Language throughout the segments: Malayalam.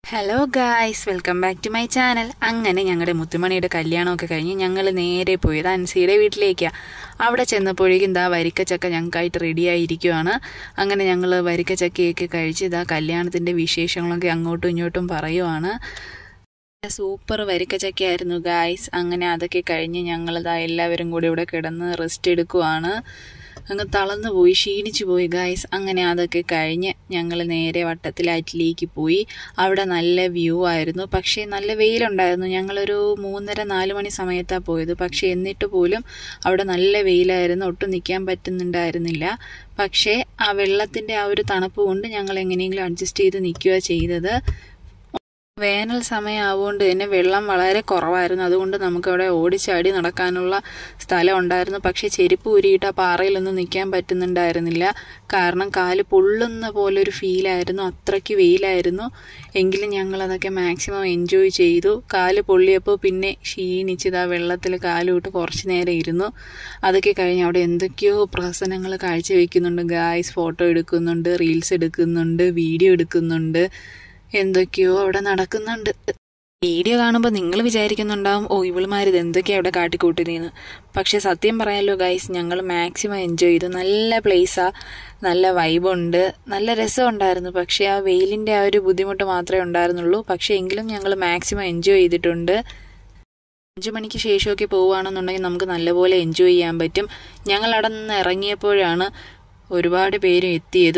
hello guys welcome back to my channel അങ്ങനെ ഞങ്ങളുടെ മുത്തുമണിയുടെ കല്യാണമൊക്കെ കഴിഞ്ഞ് ഞങ്ങൾ നേരെ പോയത് അൻസിയുടെ വീട്ടിലേക്കാണ് അവിടെ ചെന്നപ്പോഴേക്കും ഇതാ വരിക്കച്ചക്ക ഞങ്ങൾക്കായിട്ട് റെഡിയായിരിക്കുവാണ് അങ്ങനെ ഞങ്ങൾ വരിക്കച്ചക്കയൊക്കെ കഴിച്ച് ഇതാ കല്യാണത്തിൻ്റെ വിശേഷങ്ങളൊക്കെ അങ്ങോട്ടും ഇങ്ങോട്ടും പറയുവാണ് സൂപ്പർ വരിക്കച്ചക്കയായിരുന്നു ഗായ്സ് അങ്ങനെ അതൊക്കെ കഴിഞ്ഞ് ഞങ്ങളിതാ എല്ലാവരും കൂടി ഇവിടെ കിടന്ന് റെസ്റ്റ് എടുക്കുവാണ് അങ്ങ് തളർന്നു പോയി ക്ഷീണിച്ചു പോയി ഗായ്സ് അങ്ങനെ അതൊക്കെ കഴിഞ്ഞ് ഞങ്ങൾ നേരെ വട്ടത്തിലാറ്റിലേക്ക് പോയി അവിടെ നല്ല വ്യൂ ആയിരുന്നു പക്ഷേ നല്ല വെയിലുണ്ടായിരുന്നു ഞങ്ങളൊരു മൂന്നര നാല് മണി സമയത്താണ് പോയത് പക്ഷേ എന്നിട്ട് പോലും അവിടെ നല്ല വെയിലായിരുന്നു ഒട്ടും നിൽക്കാൻ പറ്റുന്നുണ്ടായിരുന്നില്ല പക്ഷേ ആ വെള്ളത്തിൻ്റെ ആ ഒരു തണുപ്പ് കൊണ്ട് ഞങ്ങൾ എങ്ങനെയെങ്കിലും അഡ്ജസ്റ്റ് ചെയ്ത് നിൽക്കുക ചെയ്തത് വേനൽ സമയമാവുകൊണ്ട് തന്നെ വെള്ളം വളരെ കുറവായിരുന്നു അതുകൊണ്ട് നമുക്കവിടെ ഓടിച്ചാടി നടക്കാനുള്ള സ്ഥലം ഉണ്ടായിരുന്നു പക്ഷേ ചെരുപ്പ് ഊരിയിട്ട് ആ പാറയിലൊന്നും നിൽക്കാൻ പറ്റുന്നുണ്ടായിരുന്നില്ല കാരണം കാല് പൊള്ളുന്ന പോലൊരു ഫീലായിരുന്നു അത്രയ്ക്ക് വെയിലായിരുന്നു എങ്കിലും ഞങ്ങളതൊക്കെ മാക്സിമം എൻജോയ് ചെയ്തു കാല് പൊള്ളിയപ്പോൾ പിന്നെ ക്ഷീണിച്ചത് ആ വെള്ളത്തിൽ കാലുവിട്ട് കുറച്ച് നേരം ഇരുന്നു അതൊക്കെ കഴിഞ്ഞ് അവിടെ എന്തൊക്കെയോ പ്രഹസനങ്ങൾ കാഴ്ചവെക്കുന്നുണ്ട് ഗായ്സ് ഫോട്ടോ എടുക്കുന്നുണ്ട് റീൽസ് എടുക്കുന്നുണ്ട് വീഡിയോ എടുക്കുന്നുണ്ട് എന്തൊക്കെയോ അവിടെ നടക്കുന്നുണ്ട് വീഡിയോ കാണുമ്പോൾ നിങ്ങൾ വിചാരിക്കുന്നുണ്ടാവും ഓ ഇവളുമാരിത് എന്തൊക്കെയാണ് അവിടെ കാട്ടിക്കൂട്ടുന്നതെന്ന് പക്ഷേ സത്യം പറയാലോ ഗൈസ് ഞങ്ങൾ മാക്സിമം എൻജോയ് ചെയ്തു നല്ല പ്ലേസാണ് നല്ല വൈബുണ്ട് നല്ല രസമുണ്ടായിരുന്നു പക്ഷേ ആ വെയിലിൻ്റെ ആ ഒരു ബുദ്ധിമുട്ട് മാത്രമേ ഉണ്ടായിരുന്നുള്ളൂ പക്ഷേ എങ്കിലും ഞങ്ങൾ മാക്സിമം എൻജോയ് ചെയ്തിട്ടുണ്ട് അഞ്ചു മണിക്ക് ശേഷമൊക്കെ പോവുകയാണെന്നുണ്ടെങ്കിൽ നമുക്ക് നല്ലപോലെ എൻജോയ് ചെയ്യാൻ പറ്റും ഞങ്ങൾ അവിടെ നിന്ന് ഇറങ്ങിയപ്പോഴാണ് ഒരുപാട് പേര് എത്തിയത്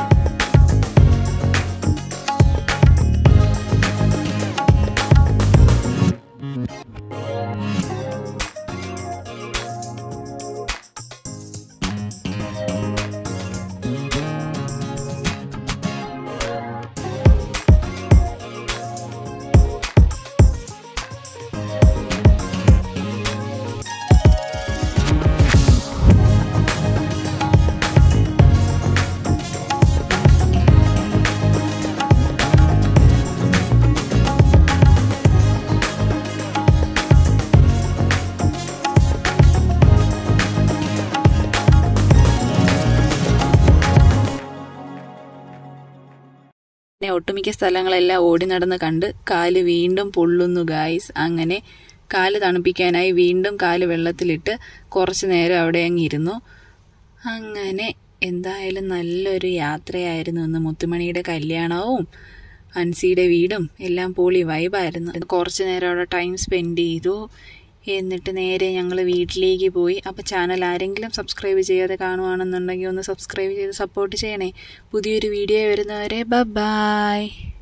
പിന്നെ ഒട്ടുമിക്ക സ്ഥലങ്ങളെല്ലാം ഓടി നടന്ന് കണ്ട് കാല് വീണ്ടും പൊള്ളുന്നു ഗായ്സ് അങ്ങനെ കാല് തണുപ്പിക്കാനായി വീണ്ടും കാല് വെള്ളത്തിലിട്ട് കുറച്ച് നേരം അവിടെ അങ്ങ് ഇരുന്നു അങ്ങനെ എന്തായാലും നല്ലൊരു യാത്രയായിരുന്നു ഇന്ന് മുത്തുമണിയുടെ കല്യാണവും അൻസിയുടെ വീടും എല്ലാം പൊളി വൈബായിരുന്നു കുറച്ച് നേരം അവിടെ ടൈം സ്പെൻഡ് ചെയ്തു എന്നിട്ട് നേരെ ഞങ്ങൾ വീട്ടിലേക്ക് പോയി അപ്പോൾ ചാനൽ ആരെങ്കിലും സബ്സ്ക്രൈബ് ചെയ്യാതെ കാണുവാണെന്നുണ്ടെങ്കിൽ ഒന്ന് സബ്സ്ക്രൈബ് ചെയ്ത് സപ്പോർട്ട് ചെയ്യണേ പുതിയൊരു വീഡിയോ വരുന്നവരെ ബ ബായ്